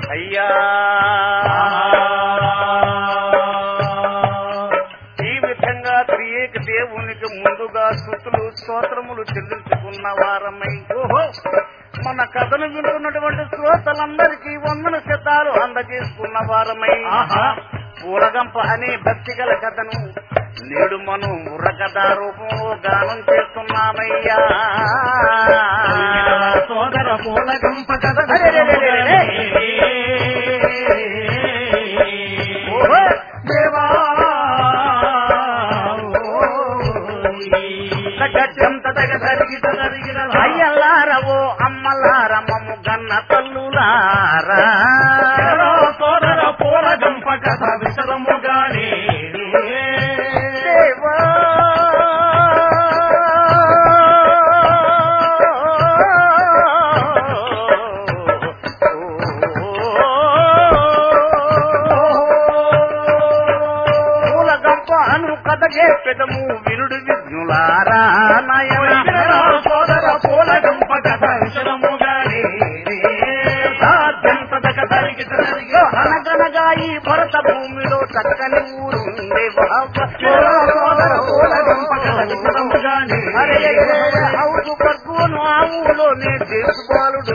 అయ్యా ఈ విధంగా త్రియేక దేవునికి ముందుగా స్థుతులు స్తోత్రములు చెల్లించుకున్న వారమై ఓహో మన కథను వింటున్నటువంటి శ్రోతలందరికీ వందన శతాలు అందజేసుకున్న వారమై ఆహా. పూలగంప అనే భక్తి గల కథను నేడు మనం బుర్రకథ రూపంలో గానం చేస్తున్నామయ్యా సోదర పూల గంప కథ అరెరెరెరెరె. ఓహో. దేవా గడ్డంత తగ తరిగి తరిగిన అయ్యలారవో అమ్మలారమ్మము గన్న తల్లులారా సోదర పూల గంప కథ విషదముగానే దేవా. పూల గంప అను కథగే పెదము వినుడు విజ్ఞులారా నాయన సోదర పూల గంప కథ విషదముగానే సాధ్యంత దగ తరిగి తరిగి అనగనగా ఈ భరత భూమిలో చక్కని ఊరుండే సోదర పూల గంప కథ విషదముగానే హౌసు పక్కును ఆ ఊళ్ళోనే దేశపాలుడు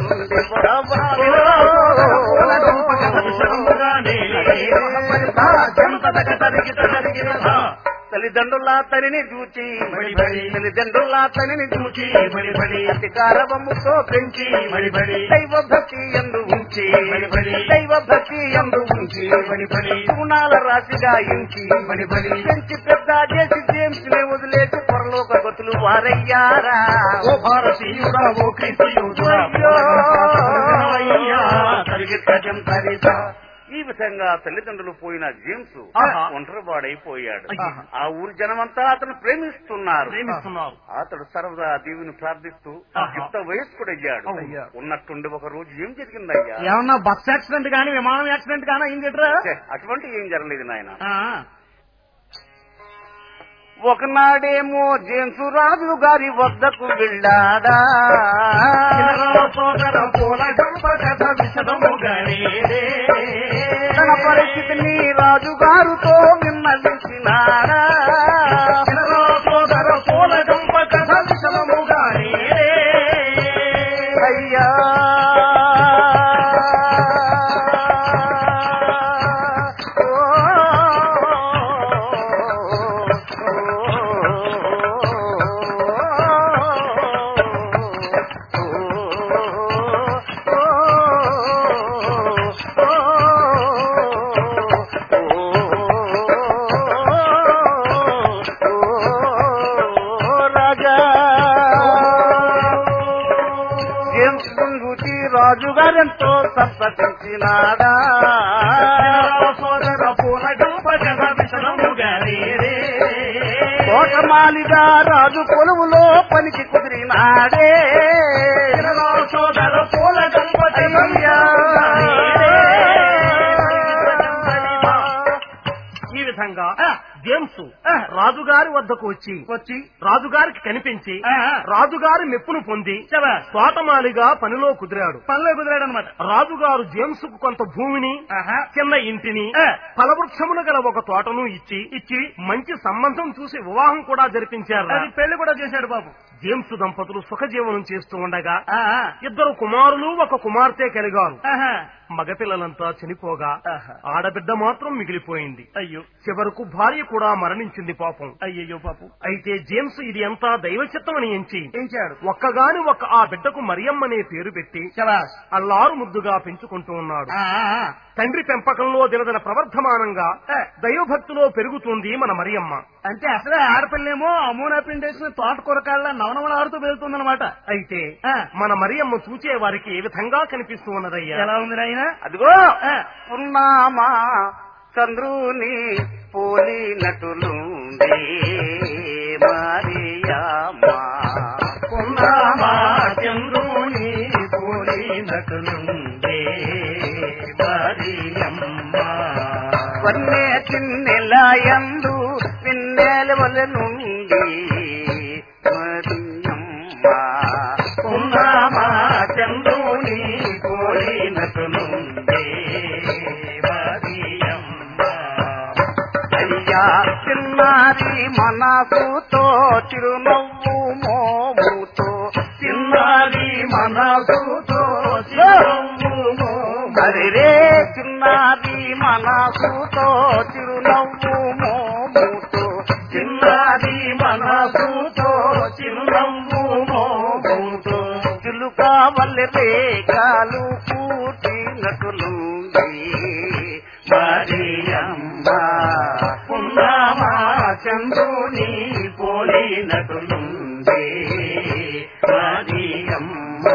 తల్లిదండ్రుల తల్లిని చూచి బడి బడి. తల్లిదండ్రుల తల్లిని చూచి బడి బడి. అతికారవముతో పెంచి బడి బడి. దైవ భక్తి ఎందు ఉంచి బడి బడి. దైవ భక్తి ఎందు ఉంచి బడి బడి. గుణాల రాశిగా ఎంచి బడి బడి. పెంచి పెద్ద చేసి జేమ్స్ నే వదిలేసి పొరలోక గతులు వారయ్యారా ఓ భారతీయుడా ఓ క్రీస్తుయుడా అయ్యో. తరిగి తజం తరిత ఈ విధంగా తల్లిదండ్రులు పోయిన జేమ్స్ ఆహా. ఒంటరివాడైపోయాడు అయ్యో. ఆ ఊరి జనమంతా అతను ప్రేమిస్తున్నారు ప్రేమిస్తున్నారు అతడు సరదా దేవుని ప్రార్థిస్తూ ఆహా. యుక్త వయస్కుడయ్యాడు అయ్యా. ఉన్నట్టుండి ఒక రోజు ఏం జరిగిందయ్యా ఏమన్నా బస్ యాక్సిడెంట్ కానీ విమానం యాక్సిడెంట్ కానీ అయిందిట్రా ఛే, అటువంటి ఏం జరగలేదు నాయన ఆ. ఒకనాడేమో జేమ్సు రాజు గారి వద్దకు వెళ్ళాడా చిన్నరా సోదర పూల గంప కథ విశదముగానే తన పరిస్థితిని రాజుగారుతో విన్నవించినాడా చిన్నరా సోదర పూల గంప కథ విశదముగానే అయ్యా రాజా జేమ్స్ గుంగుటి రాజుగారెంతో సంతసించినాడా చిన్నరా సోదర పూల గంప కథ విశదముగానే తోటమాలిగా రాజు కొలువులో పనికి కుదిరినాడే చిన్నరా సోదర పూల గంప కథ అయ్యా. ఈ విధంగా జేమ్స్ రాజుగారి వద్దకు వచ్చి వచ్చి రాజుగారికి కనిపించి ఆ. రాజుగారి మెప్పును పొంది తోటమాలిగా పనిలో కుదిరాడు పనిలో కుదిరాడు అనమాట రాజుగారు జేమ్స్ కు కొంత భూమిని చిన్న ఇంటిని ఆ. ఫలవృక్షములు గల ఒక తోటను ఇచ్చి ఇచ్చి మంచి సంబంధం చూసి వివాహం కూడా జరిపించారు అది పెళ్లి కూడా చేశాడు బాబు జేమ్స్ దంపతులు సుఖజీవనం చేస్తూ ఉండగా ఇద్దరు కుమారులు ఒక కుమార్తె కలిగారు మగపిల్లలంతా చనిపోగా ఆహా. ఆడబిడ్డ మాత్రం మిగిలిపోయింది అయ్యో చివరకు భార్య కూడా మరణించింది పాపం అయ్యయ్యో పాపు అయితే జేమ్స్ ఇది అంతా దైవచిత్తమని ఎంచి ఏంచాడు ఒక్కగాని ఒక్క ఆ బిడ్డకు మరియమ్మ అనే పేరు పెట్టి శబాష్ అల్లారు ముద్దుగా పెంచుకుంటూ ఉన్నాడు తండ్రి పెంపకంలో దిలదన ప్రవర్ధమానంగా ఏ. దైవభక్తిలో పెరుగుతుంది మన మరియమ్మ అంటే అసలే ఆడపిల్లేమో అమూనా పిండేసిన తోట కూరకాళ్ళ నవనవలాడుతూ వెళ్తుందన్నమాట అయితే ఆ. మన మరియమ్మ చూచే వారికి ఏ విధంగా కనిపిస్తూ ఉన్నదయ్యా ఎలా ఉంది నాయన అదిగో ఉన్నామా చంద్రుని పోలినటులుండే మరియమ్మా ఉన్నామా చంద్రుని పోలినటులుండే మరియమ్మ వన్నే చిన్నెలయందు పిన్నెల వల నుండి మరియమ్మా ఉన్నామా చంద్రుని పోలినటులుండే మనసుతో చిరునవ్వు మోముతో చిన్నది మనసుతో చిరునవ్వు అరే చిన్నది మనసుతో చిరునవ్వు మోముతో చిన్నది మనసుతో చిరునవ్వు మోముతో చిలుక వల్లె రేఖలు పూర్తినటులుంది మరియమ్మ పున్నమా చంద్రుని పోలినటులుంది మరియమ్మ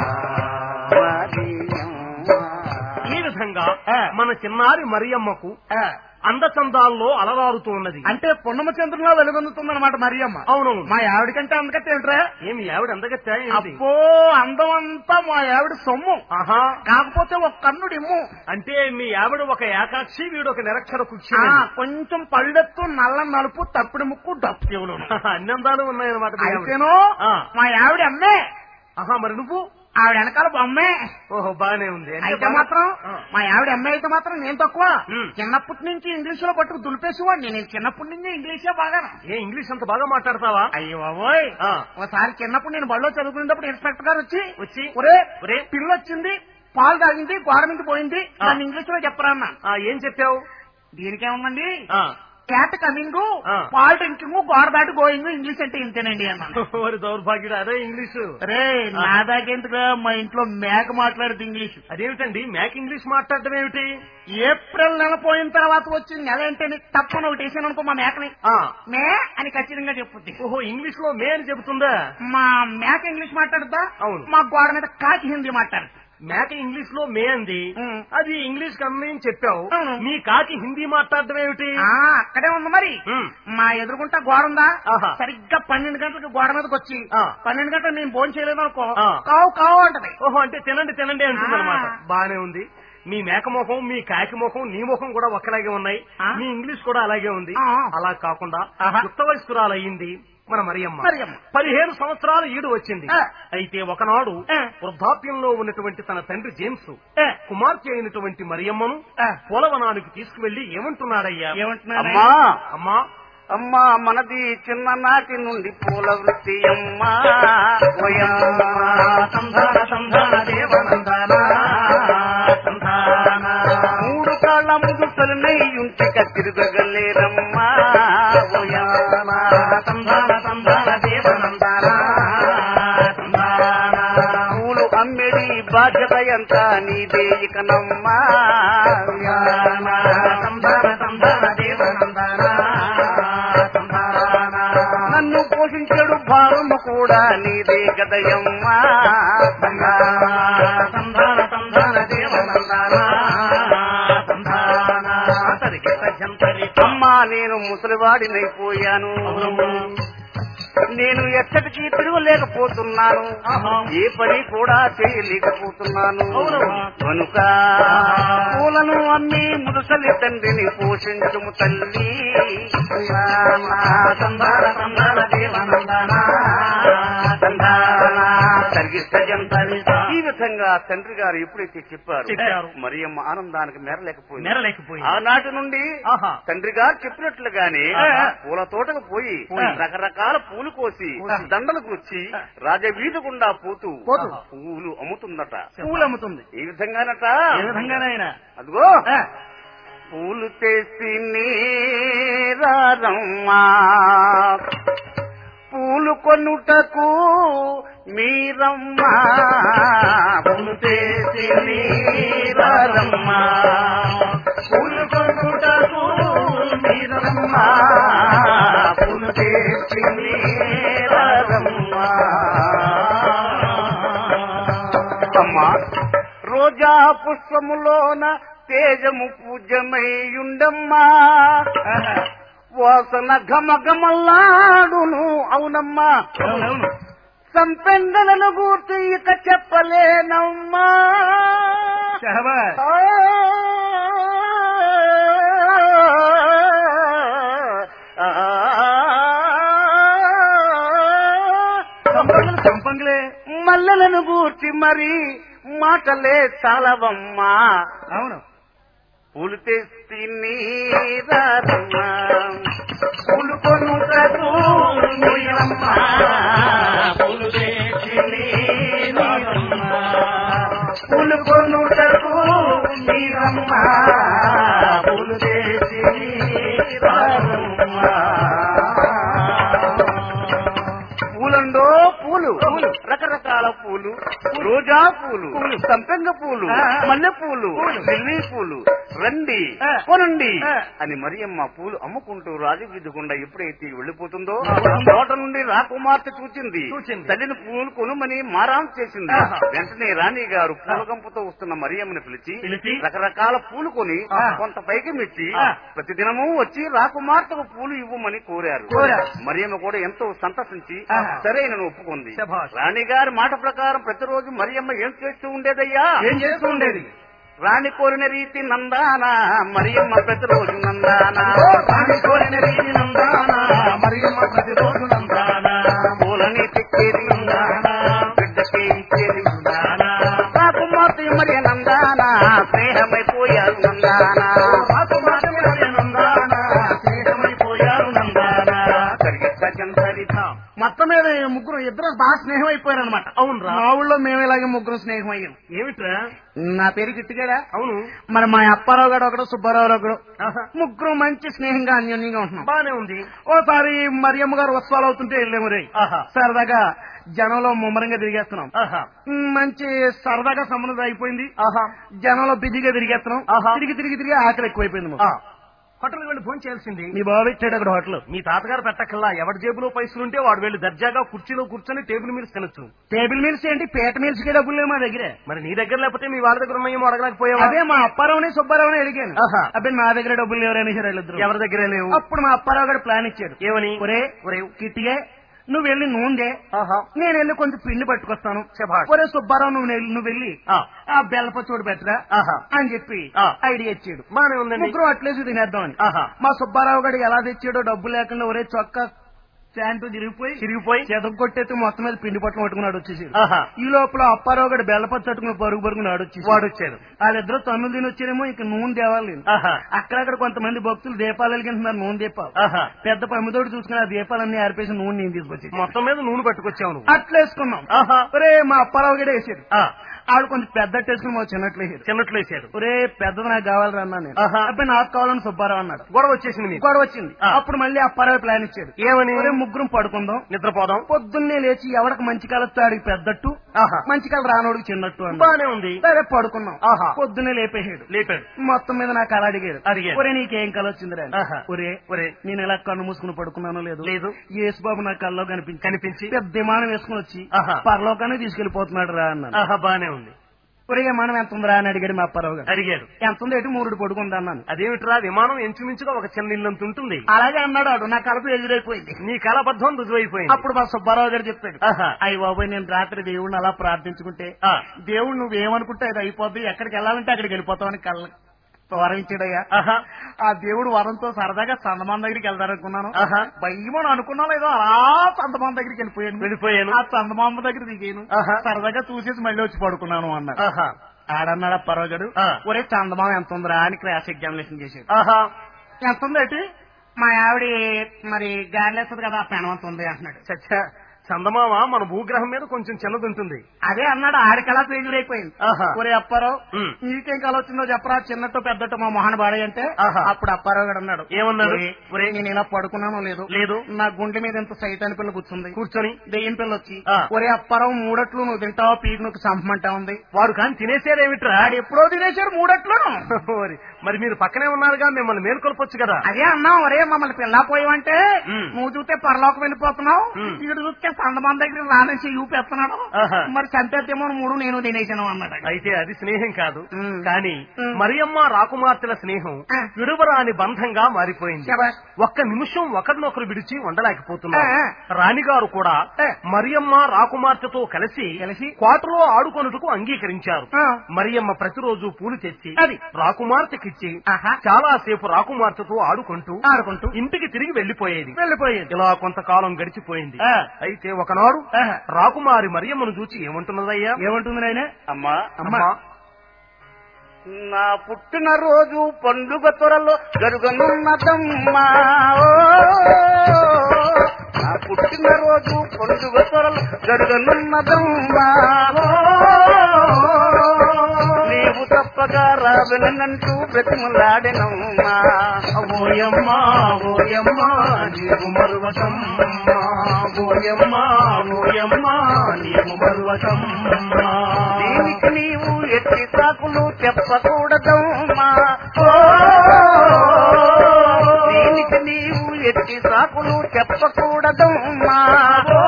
మరియమ్మ ఈ విధంగా మన చిన్నారి మరియమ్మకు అందచందాల్లో అలరారుతూ ఉన్నది అంటే పున్నమ చంద్రులో వెలుగొందుతుందన్నమాట మరియమ్మ అవునవును మా ఆవిడకంటే అందుకంటే ఏంట్రా ఏమి ఆవిడ అందగత్తా ఏంటి అబ్బో అందం అంతా మా ఆవిడ సొమ్ము ఆహా కాకపోతే ఒక కన్నుడు ఇమ్ము అంటే మీ ఆవిడ ఒక ఏకాక్షి వీడు ఒక నిరక్షర కుక్షి ఆ, కొంచెం పళ్ళెత్తు నల్ల నలుపు తప్పుడు ముక్కు డప్పు చెవులు అన్ని అందాలు ఉన్నాయన్నమాట మీ ఆవిడ. అయితేను ఆ. మా ఆవిడ అమ్మే ఆహా మరి నువ్వు ఆవిడ వెనకాల బొమ్మే ఓహో బానే ఉంది అంటే అయితే బాగా- మాత్రం ఆ. మా ఆవిడ అమ్మాయి అయితే మాత్రం నేను తక్కువ ఉమ్. చిన్నప్పటి నుంచి ఇంగ్లీష్ లో పట్టుకు దులిపేసేవాడిని నేను చిన్నప్పటి నుంచి ఇంగ్లీషే బాగా ఏ ఇంగ్లీష్ అంత బాగా మాట్లాడతావా అయ్యో బాబోయ్ ఆ. ఒకసారి చిన్నప్పుడు నేను బడిలో చదువుకునేటప్పుడు ఇన్స్పెక్టర్ గారు వచ్చి వచ్చి ఒరే ఒరే పిల్ల వచ్చింది పాలు తాగింది గోడ మీద పోయింది ఆ. నన్ను ఇంగ్లీష్ లో చెప్పరా అన్న ఆ, ఏం చెప్పావు దీనికేముందండి ఆ. క్యాట్ కమింగ్ ఆ. పాలు డ్రింకింగ్ గోడ దాటి గోయింగ్ ఇంగ్లీష్ అంటే ఇంతేనండి అన్నాను ఓరి దౌర్భాగ్యుడు అదే ఇంగ్లీషు రే నా దాకెందుకు మా ఇంట్లో మేక మాట్లాడుతుంది ఇంగ్లీష్ అదేమిటండి మ్యాక్ ఇంగ్లీష్ మాట్లాడడం ఏమిటి ఏప్రిల్ నెల పోయిన తర్వాత వచ్చింది నెల ఏంటని తప్పని ఒకటి వేసాను అనుకో మా మేకని ఆ మే అని ఖచ్చితంగా చెప్పుద్ది ఓహో ఇంగ్లీష్ లో మే అని చెబుతుందా మా మేక ఇంగ్లీష్ మాట్లాడుతా అవును. మా గోడ మీద కాకి హిందీ మాట్లాడు మేక ఇంగ్లీష్ లో మే అంది ఉమ్. అది ఇంగ్లీష్ కన్నా అని చెప్పావు అవును. నీ కాకి హిందీ మాట్లాడడం ఏమిటి ఆ అక్కడే ఉంది మరి ఉమ్. మా ఎదురుగుంటా గోడ ఉందా ఆహా. సరిగ్గా పన్నెండు గంటలకు గోడ మీదకి వచ్చి ఆ. పన్నెండు గంటలకు నేను భోజనం చేయలేదు అనుకో ఆ. కావు కావు అంటది ఓహో అంటే తినండి తినండి అంటుంది అనమాట ఆ. బానే ఉంది మీ మేక ముఖం మీ కాకి ముఖం నీ ముఖం కూడా ఒక్కలాగే ఉన్నాయి ఆ. మీ ఇంగ్లీష్ కూడా అలాగే ఉంది ఆ. అలా కాకుండా ఆహా. యుక్త వయస్కురాలయ్యింది మన మరియమ్మ మరియమ్మ. పదిహేను సంవత్సరాలు ఈడు వచ్చింది ఆ. అయితే ఒకనాడు ఆ. వృద్ధాప్యంలో ఉన్నటువంటి తన తండ్రి జేమ్స్ ఏ, కుమార్తె అయినటువంటి మరియమ్మను ఆ. పూలవనానికి తీసుకువెళ్లి ఏమంటున్నాడయ్యా ఏమంటున్నాడే? అమ్మా అమ్మా అమ్మా మనది చిన్ననాటి నుండి పూల వృత్తి అమ్మా ఓయమ్మా సంధాన సంధాన దేవనందన సంధాన మూడు కాళ్ళ ముదుసలు నెయ్యుంటిక తిరగలేరమ్మా ఓయమ్మా సంధాన సంధాన దేవనందన సంధాన పూలు అమ్మెడి బాధ్యత ఎంత నీదే ఇకనమ్మా సంధాన సంధాన దేవనందన సంధాన నన్ను పోషించడు భారము కూడా నీదే గదయమ్మా సంధాన సంధాన దేవనందన సంధాన సరికి సజ్జంతరి అమ్మా నేను ముసలివాడినైపోయాను నేను ఎక్కడికి తిరగలేకపోతున్నాను ఏ పని కూడా చేయలేకపోతున్నాను కనుక పూలను అమ్మి ముదుసలి తండ్రిని పోషించుము తల్లి సంధాన సంధాన దేవనందన సంధాన తరిగిస్త జంతని. ఈ విధంగా తండ్రి గారు ఎప్పుడైతే చెప్పారు చెప్పారు. మరియమ్మ ఆనందానికి మేరలేకపోయింది నెరలేకపోయింది ఆనాటి నుండి ఆహా. తండ్రి గారు చెప్పినట్లుగానే ఆహా. పూల తోటకు పోయి పోయి. రకరకాల పూలు కోసి కోసి. దండలకు వచ్చి రాజవీధి గుండా పోతూ పోతూ. పువ్వులు అమ్ముతుందట పూలు అమ్ముతుంది ఈ విధంగానట ఏ విధంగానైనా అదిగో పూలు తెసి నీరమ్మా పూలు కొనుటకు మీరమ్మా పూలు తెసి నీరమ్మా పూలు కొనుటకు మీరమ్మా పూలు తెసి నీరమ్మా అమ్మా రోజా పుష్పములోన తేజము పూజ్యమయ్యుండమ్మా వాసన ఘమఘమల్లాడును అవునమ్మా అవునవును సంపెంగలను గూర్చి ఇక చెప్పలేనమ్మా షహబాజ్ ఆ, ఆ, సంపంగులు సంపంగులే మల్లెలను గూర్చి మరి మాటలే చాలవమ్మా అవును పూలు తెస్తి నీరమ్మా పూలు కొనుటకు నీరమ్మ పూలు తెచ్చింది నీరమ్మ పూలు కొనుటకు నీరమ్మ పూలు తెచ్చింది పూలండో పూలు రకరకాల పూలు రోజా పూలు సంపెంగ పూలు మల్లె పూలు లిల్లీ పూలు రండి కొనండి అని మరియమ్మ పూలు అమ్ముకుంటూ రాజవీధి గుండా ఎప్పుడైతే వెళ్లిపోతుందో తోట నుండి రాకుమార్తె చూచింది చూచింది. తల్లిని పూలు కొనుమని మారాం చేసింది ఆహా. వెంటనే రాణి గారు పూలగంపతో వస్తున్న మరియమ్మని పిలిచి పిలిచి రకరకాల పూలు కొని ఆహా. కొంత పైకి మెచ్చి ఆ. ప్రతిదినము వచ్చి రాకుమార్తెకు పూలు ఇవ్వమని కోరారు కోరారు. మరియమ్మ కూడా ఎంతో సంతసించి ఆహా. సరే నేను ఒప్పుకుంది శభాష్. రాణి గారి మాట ప్రకారం ప్రతిరోజు మరియమ్మ ఏం చేస్తూ ఉండేదయ్యా ఏం చేస్తూ ఉండేది రాణి కోరిన రీతి నందానా మరియమ్మ ప్రతిరోజు నందానా రాణి కోరిన రీతి నందానా, మరియమ్మ ప్రతిరోజు నందానా. పూలని తెచ్చేది నందానా బిడ్డకే ఇచ్చేది నందానా రాకుమార్తె మరి నందానా స్నేహమైపోయారు నందానా రాకుమార్తె మరి నందానా, స్నేహమైపోయారు నందానా. సరిత మొత్తం మీద ఈ ముగ్గురు ఇద్దరు బాగా స్నేహం అయిపోయారు అనమాట అవునురా మా ఊళ్ళో మేము ఇలాగే ముగ్గురు స్నేహం అయ్యాం ఏమిట్రా నా పేరు గిట్టుగాడా అవును మరి మా అప్పారావు గారు ఒకడు సుబ్బారావు ఒకడు ఆహా. ముగ్గురు మంచి స్నేహంగా అన్యోన్యంగా ఉంటున్నాం బానే ఉంది ఓసారి మరియమ్మ గారు ఉత్సవాలు అవుతుంటే వెళ్ళాము రే ఆహా సరదాగా జనంలో ముమ్మరంగా తిరిగేస్తున్నాం ఆహా ఉమ్, మంచి సరదాగా సంబంధం అయిపోయింది ఆహా జనంలో బిజీగా తిరిగేస్తున్నాం ఆహా. తిరిగి తిరిగి తిరిగి ఆకలి ఎక్కువైపోయింది మాకు. ఆ. హోటల్కి వెళ్ళి ఫోన్ చేయాల్సింది మీ బాబు ఇచ్చాడు అక్కడ హోటల్ మీ తాతగారు పెట్టకల్లా ఎవరి జేబులో పైసలుంటే వాడు వెళ్ళి దర్జాగా కుర్చీలో కూర్చొని టేబుల్ మీద తినొచ్చు టేబుల్ మీల్స్ ఏంటి పేట మీల్స్ కి డబ్బులు లేవు మా దగ్గర మరి నీ దగ్గర లేకపోతే మీ వాళ్ళ దగ్గర ఉన్నాయేమో అడగలేకపోయావా అదే మా అప్పారావుని సుబ్బారావుని అడిగాను ఆహా. అబ్బాయి నా దగ్గర డబ్బులు లేవు అనేసారు వీళ్ళిద్దరు ఎవరి దగ్గరే లేవు అప్పుడు మా అప్పారావు గారు ప్లాన్ ఇచ్చాడు ఏమని ఒరే ఒరే కిట్టిగా నువ్వు వెళ్ళి నూనె ఆహా నేను వెళ్ళి కొంచెం పిండి పట్టుకొస్తాను శభాష్. ఒరే సుబ్బారావు నువ్వు నెల్లి- నువ్వు వెళ్ళి ఆ. ఆ బెల్లపచ్చోడు పెట్టరా ఆహా అని చెప్పి ఆ. ఐడియా ఇచ్చాడు బానే ఉందండి ముగ్గురు అట్లేసి తినేద్దామని ఆహా మా సుబ్బారావు గారు ఎలా తెచ్చాడో డబ్బు లేకుండా ఒరే చొక్కా ప్యాంటు తిరిగిపోయి తిరిగిపోయి చేత కొట్టేస్తే మొత్తం మీద పిండి పట్టణం పట్టుకున్నాడు వచ్చేసి ఆహా ఈ లోపల అప్పారావు గారు బెల్లపచ్చి పట్టుకుని పరుగు పరుగు నాడు వచ్చేసి వాడు వచ్చాడు వాళ్ళిద్దరు తన్నులు తిని వచ్చారేమో ఇంక నూనె తేవాలి ఆహా అక్కడక్కడ కొంతమంది భక్తులు దీపాలు వెలిగింటున్నారు నూనె దీపాలు ఆహా పెద్ద పమ్మితోడు చూసుకుని ఆ దీపాలన్నీ ఆరిపేసి నూనె నేను తీసుకొచ్చి మొత్తం మీద నూనె పట్టుకొచ్చావు నువ్వు అట్లేసుకున్నాం ఆహా ఒరే మా అప్పారావు గడే వేసాడు ఆ, ఆవిడ కొంచెం పెద్ద వేసుకుని మా చిన్నట్లు వేసాడు చిన్నట్లు వేసాడు ఒరే పెద్దది నాకు కావాలని అన్నా నేను ఆహా. అబ్బాయి నాకు కావాలని సుబ్బారావు అన్నాడు గొడవ వచ్చేసింది నీకు గొడవ వచ్చింది ఆ. అప్పుడు మళ్ళీ అప్పారావు ప్లాన్ ఇచ్చాడు ఏమని ఒరే ముగ్గురం పడుకుందాం నిద్రపోదాం పొద్దున్నే లేచి ఎవరికి మంచి కాలొస్తే ఆడికి పెద్దట్టు ఆహా మంచి కాలం రానోడికి చిన్నట్టు అన్నాడు బానే ఉంది సరే పడుకున్నాం ఆహా. పొద్దున్నే లేపేసాడు లేపాడు మొత్తం మీద నాకు అలా అడిగాడు అడిగాడు. ఒరే నీకేం కళ వచ్చిందిరా అని. ఆహా. ఒరే ఒరే నేను ఇలా కన్ను మూసుకుని పడుకున్నానో లేదు లేదు యేసుబాబు నా కల్లో కనిపించి కనిపించి పెద్ద విమానం వేసుకుని వచ్చి ఆహా. పరలోకాన్ని తీసుకెళ్లిపోతున్నాడు రా అన్నాను ఆహా బానే ఉంది ఒరే విమానం ఎంత ఉందిరా అని అడిగాడు మా అప్పారావు గారు అడిగాడు ఎంత ఉంది ఏంటి మూడు పడుకుంటా అన్నాను అదేమిట్రా విమానం ఎంచుమించుగా ఒక చిన్న ఇల్లంత ఉంటుంది అలాగే అన్నాడు వాడు నా కడుపు ఎదురైపోయింది నీ కలబద్ధం రుజువైపోయింది అప్పుడు మా సుబ్బారావు గారు చెప్పాడు ఆహా అయ్యి బాబాయ్ నేను రాత్రి దేవుడిని అలా ప్రార్థించుకుంటే ఆ, దేవుడు నువ్వేమనుకుంటే అది అయిపోద్ది ఎక్కడికి వెళ్ళాలంటే అక్కడికి వెళ్ళిపోతావని కళ్ళ వరించాడయ్యా ఆహా ఆ దేవుడు వరంతో సరదాగా సందమాన్ దగ్గరికి వెళ్తారనుకున్నాను ఆహా భయమని అనుకున్నాను ఏదో అలా సందమాన్ దగ్గరికి వెళ్ళిపోయాను వెళ్ళిపోయాను ఆ చందమామ దగ్గర దిగాను ఆహా. సరదాగా చూసేసి మళ్ళీ వచ్చి పడుకున్నాను అన్నాడు ఆహా ఆడన్నాడు పర్వగడు ఆ. ఒరే చందమామ ఎంత ఉందిరా అని క్రాస్ ఎగ్జామినేషన్ చేశాడు ఆహా ఎంత ఉంది ఏంటి మా ఆవిడ మరి గాలిలేస్తుంది కదా ఆ పెనం ఎంత ఉంది అంటున్నాడు చచ్చా చందమామ మన భూగ్రహం మీద కొంచెం చిన్నది ఉంటుంది అదే అన్నాడు ఆడికలా పేజీలు అయిపోయింది ఆహా ఒరే అప్పారావు ఉమ్. నీకేం కల వచ్చిందో చెప్పరా చిన్నట్టు పెద్దట్టు మా మొహన బాడే అంటే ఆహా. అప్పుడు అప్పారావు గారు అన్నాడు ఏమన్నాడు? ఒరే, ఒరే. నేను ఇలా పడుకున్నానో లేదు లేదు నా గుండె మీద ఎంత సైతాన్ని పిల్ల కూర్చుంది కూర్చొని దెయ్యం పిల్ల వచ్చి ఆ. ఒరే అప్పారావు మూడట్లు నువ్వు తింటావా పీక్ నువ్వు చంపమంటా ఉంది వాడు కానీ తినేసేదేమిట్రా ఆడు ఎప్పుడో తినేశారు మూడట్లు మరి- మరి మీరు పక్కనే ఉన్నారుగా మిమ్మల్ని మేల్కొల్పొచ్చు కదా అదే అన్నావు ఒరే మమ్మల్ని పిల్ల పోయావంటే ఉమ్. నువ్వు చూస్తే పరలోకం వెళ్ళిపోతున్నావు ఉమ్. ఇక్కడ చూస్తే సందమాన్ దగ్గర రానేసి యూపేస్తున్నాడు ఆహా. మరి చంపేద్దేమో మూడు నేను తినేసాను అన్నాడు అయితే అది స్నేహం కాదు ఉమ్. కానీ ఉమ్. మరియమ్మ రాకుమార్తెల స్నేహం ఆ. విడువరాని బంధంగా మారిపోయింది శభాష్. ఒక్క నిమిషం ఒకరినొకరు విడిచి ఉండలేకపోతున్నారు ఆ, రాణిగారు కూడా ఆ. మరియమ్మ రాకుమార్తెతో కలిసి కలిసి కోటలో ఆడుకొనుటకు అంగీకరించారు ఆ. మరియమ్మ ప్రతిరోజు పూలు తెచ్చి అది. రాకుమార్తెకిచ్చి ఆహా. చాలా సేపు రాకుమార్తెతో ఆడుకుంటూ ఆడుకుంటూ ఇంటికి తిరిగి వెళ్లిపోయేది వెళ్ళిపోయేది ఇలా కొంతకాలం గడిచిపోయింది ఆ. అయితే ఒకనాడు ఆహా. రాకుమారి మరియమ్మను చూచి ఏమంటున్నదయ్యా ఏమంటుంది నాయన అమ్మా అమ్మా నా పుట్టినరోజు పండుగ త్వరలో జరుగునున్నదమ్మా ఓ, నా పుట్టినరోజు పండుగ త్వరలో జరుగునున్నదమ్మా ఓ, నీవు తప్పగా రావెలనంటూ బ్రతిమలాడెనమ్మా ఓయమ్మా ఓయమ్మా నీవు మరువకమ్మా ఓయమ్మా ఓయమ్మా నీవు మరువకమ్మా దీనికి నీవు ఎట్టి సాకులు చెప్పకూడదమ్మా ఓ, దీనికి నీవు ఎట్టి సాకులు చెప్పకూడదమ్మా ఓ,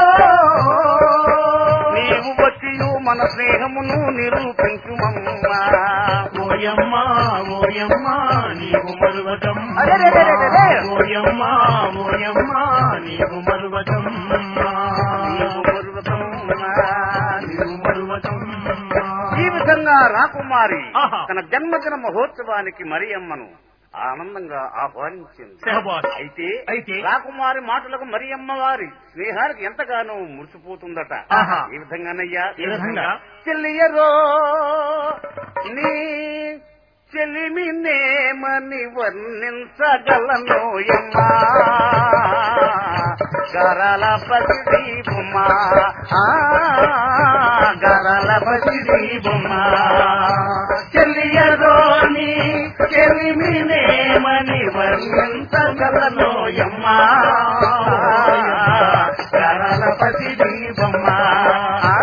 నీవు వచ్చి మన స్నేహమును నిరూపించుమమ్మా ఓయమ్మా ఓయమ్మా నీవు మరువకమ్మా అరెరెరెరెరెరె. ఓయమ్మా ఓయమ్మా నీవు మరువకమ్మా నీవు మరువకమ్మా. నీవు మరువకమ్మా ఈ విధంగా రాకుమారి ఆహా. తన జన్మదిన మహోత్సవానికి మరి అమ్మను ఆనందంగా ఆహ్వానించింది శభాష్. అయితే అయితే? రాకుమారి మాటలకు మరి అమ్మవారి స్నేహానికి ఎంతగానో మురిసిపోతుందట ఆహా. ఈ విధంగానయ్యా ఈ విధంగా? చెల్లియరో నీ చెలిమినేమని వర్ణించగలనోయమ్మా గరల పసిడి బొమ్మ ఆ, గరల పసిడి బొమ్మ చెల్లియరోని చెలిమినేమని వర్ణించగలనోయమ్మా గరల పసిడి బొమ్మ ఆ,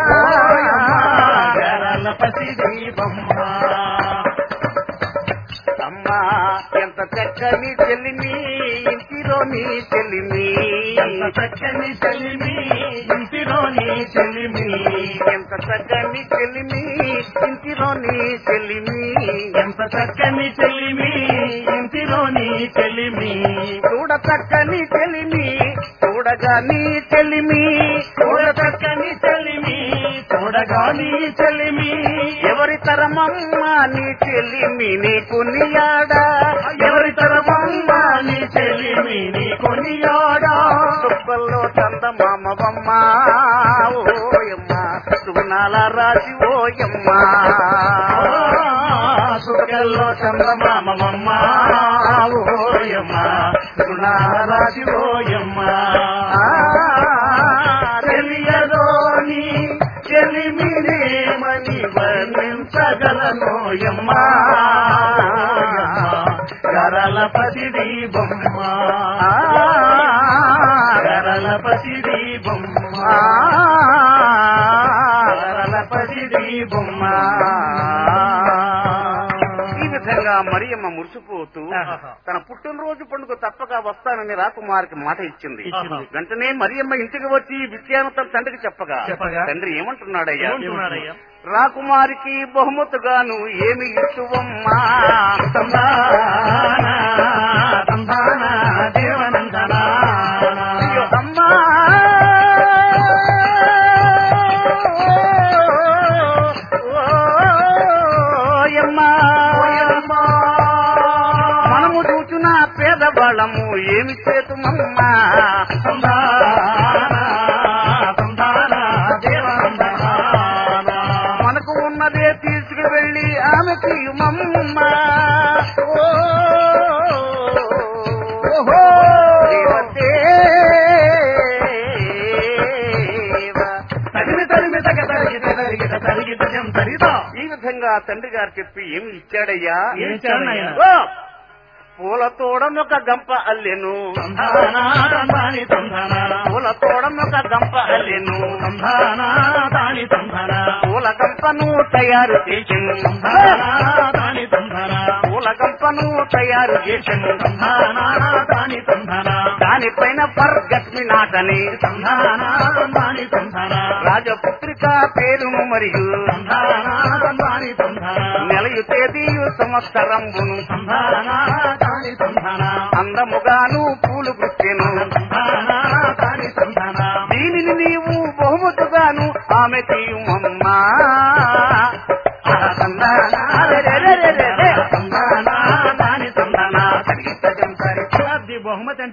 గరల పసిడి బొమ్మ అమ్మా ఎంత చక్కని చెల్లిమి ఇంటిలో నీ చెల్లిమి ఎంత చక్కని చెల్లిమి ఇంటిలోని చెల్లిమి ఎంత చక్కని చెల్లిమి ఇంటిలో నీ చెల్లిమి ఎంత చక్కని చెల్లిమి ఇంటిలోని చెల్లిమి చూడ చక్కని చెల్లిమి చూడగా నీ చెల్లిమి చూడ చక్కని చెల్లిమి చూడగా నీ చెల్లిమి ఎవరి తరమమ్మా నీ చెల్లిమి నీకు నియాడా ఎవరి తరమమ్మా నీ చెల్లిమి నీ కొనియాడా సుబ్బల్లో చందమామవమ్మ ఓయమ్మ సుగుణాల రాజి ఓయమ్మ సుఖల్లో చందమామమ్మ ఓయమ్మ సునారాజి ఓయమ్మ తెలియదోని చెలిమినేమని వర్ణించగలనోయమ్మ గరల పసిడి బొమ్మ గరల పసిడి బొమ్మ గరల పసిడి బొమ్మ ఈ విధంగా మరియమ్మ మురిసిపోతూ ఆహా. తన పుట్టినరోజు పండుగ తప్పక వస్తానని రాకుమారికి మాట ఇచ్చింది ఇచ్చింది. వెంటనే మరియమ్మ ఇంటికి వచ్చి ఈ విషయాన్ని తన తండ్రికి చెప్పగా చెప్పగా? తండ్రి ఏమంటున్నాడయ్యా ఏమంటున్నాడయ్యా? రాకుమారికి బహుమతుగాను ఏమి ఇస్తువమ్మా తందానా తందానా దేవనందనా అయ్యో అమ్మా ఓయమ్మా మనము చూచిన పేదవాళ్ళము ఏమి చేతుమమ్మా తందానా తందానా దేవనందనా మనకు ఉన్నదే తీసుకు వెళ్ళి ఆమెకి ఇవ్వమ్మా. ఓ ఓహో దేవదేవ. తగిలి తరిమి తగ తరిగిత తరిగిత తరిగిత జం తరిదా ఈ విధంగా తండ్రి గారు చెప్పి ఏమి ఇచ్చాడయ్యా ఏమి ఇచ్చాడయ్యా? ఓ! పూల తోడం ఒక గంప అల్లెను తందానా తందాని తందానా పూల తోడం ఒక గంప అల్లెను తందానా తాని తందానా పూల గంపను తయారు చేసింది తందానా తాని తందానా పూల గంపను తయారు చేసింది తందానా తాని తందానా దానిపైన పర్గట్మి నాటని తందానా తాని తందానా రాజపుత్రిక పేరును మరియు తందానా తందాని తందానా నెలయు తేదీయు సంవత్సరంబును తందానా తాని తందానా అందముగాను పూలు గుచ్చెను తందానా తాని తందానా దీనిని నీవు బహుమతుగాను ఆమె తీయుమమ్మా ఆ తందానా రెరెరెరెరెరె. తందానా తాని తందానా తరిగిత జం తరిదా అది బహుమతి అంటే అలా ఉండాలి